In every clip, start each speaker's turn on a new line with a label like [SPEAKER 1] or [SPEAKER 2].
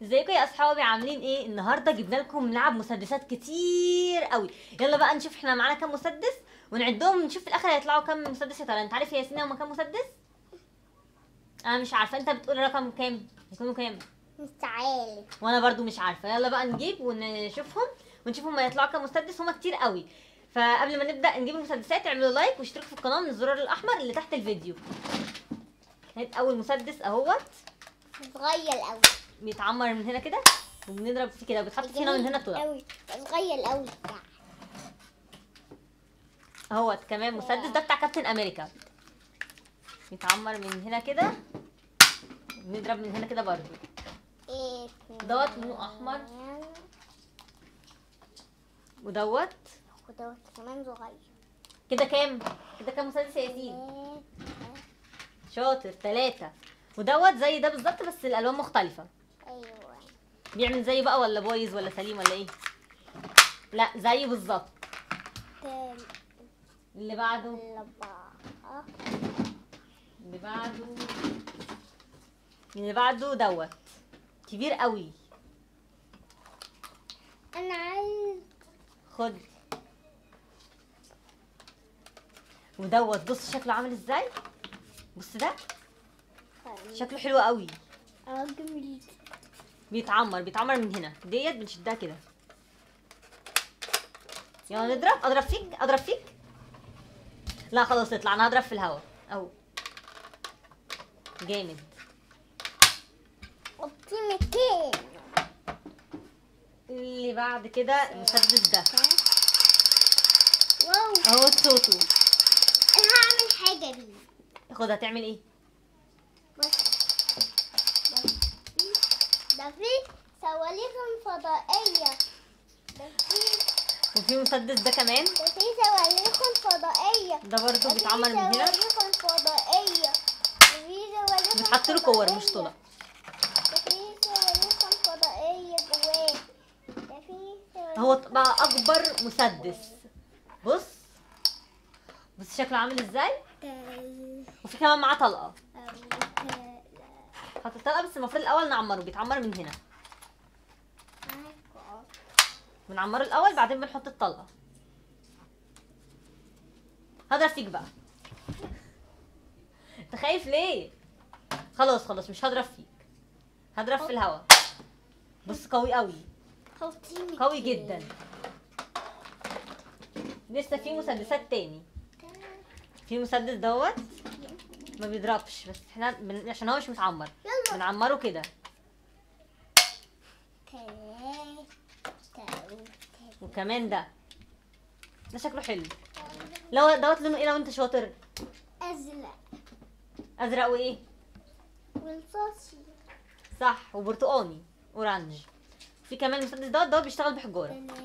[SPEAKER 1] ازيكم يا اصحابي عاملين ايه النهارده جبنا لكم لعب مسدسات كتير قوي يلا بقى نشوف احنا معانا كام مسدس ونعدهم نشوف في الاخر هيطلعوا كام مسدس يا ترى انت عارف يا ياسين هما كام مسدس انا مش عارفه انت بتقول رقم كام يكونوا كام
[SPEAKER 2] مش عارف
[SPEAKER 1] وانا برضو مش عارفه يلا بقى نجيب ونشوفهم ونشوف هما يطلعوا كام مسدس هما كتير قوي فقبل ما نبدا نجيب المسدسات اعملوا لايك واشتركوا في القناه من الزرار الاحمر اللي تحت الفيديو هات اول مسدس اهوت
[SPEAKER 2] صغير قوي
[SPEAKER 1] بيتعمر من هنا كده وبنضرب فيه كده وبيتحط فيه هنا من هنا طلع
[SPEAKER 2] قوي صغير قوي
[SPEAKER 1] اهوت كمان مسدس ده بتاع كابتن امريكا بيتعمر من هنا كده بنضرب من هنا كده برضو
[SPEAKER 2] ايه
[SPEAKER 1] دوت لونه أحمر. ودوت
[SPEAKER 2] ودوت كمان صغير
[SPEAKER 1] كده كام كده كام مسدس يا ياسين
[SPEAKER 2] إيه.
[SPEAKER 1] شاطر ثلاثة ودوت زي ده بالظبط بس الالوان مختلفة
[SPEAKER 2] ايوه
[SPEAKER 1] بيعمل زيه بقى ولا بايظ ولا سليم ولا ايه لا زيه بالظبط
[SPEAKER 2] تل-
[SPEAKER 1] اللي بعده
[SPEAKER 2] أربعة
[SPEAKER 1] اللي بعده اللي بعده دوت كبير قوي
[SPEAKER 2] انا عايز
[SPEAKER 1] خد ودوت بص شكله عامل ازاي بص ده شكله حلو قوي
[SPEAKER 2] اه جميل
[SPEAKER 1] بيتعمر بيتعمر من هنا ديت بنشدها كده يلا نضرب اضرب فيك اضرب فيك لا خلاص اطلع انا هضرب في الهواء اهو جامد
[SPEAKER 2] وفي مكان
[SPEAKER 1] اللي بعد كده المسدس ده
[SPEAKER 2] واو
[SPEAKER 1] اهو صوته
[SPEAKER 2] انا هعمل حاجة بيه
[SPEAKER 1] خد هتعمل ايه
[SPEAKER 2] بص ده في- ده في صواريخ فضائية ده في
[SPEAKER 1] وفي مسدس ده كمان
[SPEAKER 2] ده في صواريخ فضائية
[SPEAKER 1] ده برضو بيتعمر من هنا
[SPEAKER 2] صواريخ فضائية ده في صواريخ
[SPEAKER 1] بتحط له كور مش
[SPEAKER 2] فضائية.
[SPEAKER 1] طلع
[SPEAKER 2] ده في صواريخ فضائية جواه ده في صواريخ
[SPEAKER 1] هو بقى اكبر مسدس بص بص شكله عامل ازاي وفي كمان معاه طلقه حط الطلقه بس المفروض الاول نعمره بيتعمر من هنا بنعمره الاول بعدين بنحط الطلقه هضرب فيك بقى انت خايف ليه خلاص خلاص مش هضرب فيك هضرب في الهواء بص قوي قوي قوي جدا لسه في مسدسات تاني في مسدس دوت ما بيضربش بس احنا بن... عشان هو مش متعمر
[SPEAKER 2] يلا.
[SPEAKER 1] بنعمره كده وكمان ده ده شكله حلو لو دوت لونه ايه لو انت شاطر
[SPEAKER 2] أزرق
[SPEAKER 1] ازرق وايه
[SPEAKER 2] والصوصي
[SPEAKER 1] صح وبرتقاني اورانج في كمان المسدس دوت دوت بيشتغل بحجاره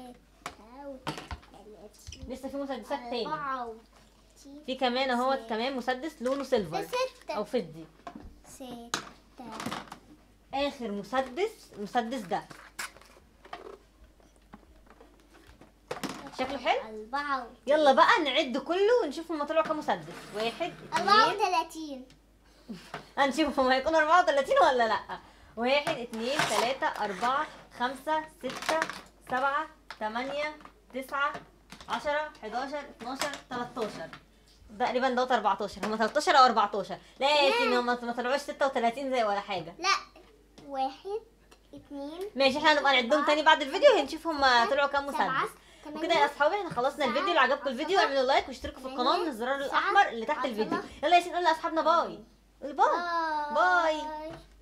[SPEAKER 2] ثلاثة
[SPEAKER 1] لسه في مسدسات تاني
[SPEAKER 2] أربعة
[SPEAKER 1] في كمان اهوت كمان مسدس لونه سيلفر
[SPEAKER 2] ستة
[SPEAKER 1] او فضي
[SPEAKER 2] ستة
[SPEAKER 1] اخر مسدس المسدس ده شكله حلو
[SPEAKER 2] أربعة
[SPEAKER 1] يلا بقى نعد كله ونشوف هما طلعوا كام مسدس واحد
[SPEAKER 2] أربعة
[SPEAKER 1] اتنين
[SPEAKER 2] وثلاثين
[SPEAKER 1] هنشوف هما هيكونوا 34 ولا لا واحد اتنين تلاتة أربعة خمسة ستة سبعة تمانية تسعة عشرة حداشر اتناشر تلاتاشر تقريبا دوت 14 هما 13 أو 14 لا يا ياسين هما ما طلعوش 36 زي ولا حاجة
[SPEAKER 2] لا واحد اتنين
[SPEAKER 1] ماشي احنا هنبقى نعدهم تاني بعد الفيديو ونشوف هما طلعوا كام
[SPEAKER 2] سبعة،
[SPEAKER 1] مسدس
[SPEAKER 2] تمانية،
[SPEAKER 1] وكده يا اصحابي احنا خلصنا الفيديو اللي عجبكم الفيديو اعملوا لايك واشتركوا في القناه من الزرار
[SPEAKER 2] تسعة،
[SPEAKER 1] الاحمر اللي تحت
[SPEAKER 2] عشرة.
[SPEAKER 1] الفيديو يلا يا ياسين قول لاصحابنا باي قول باي باي.
[SPEAKER 2] باي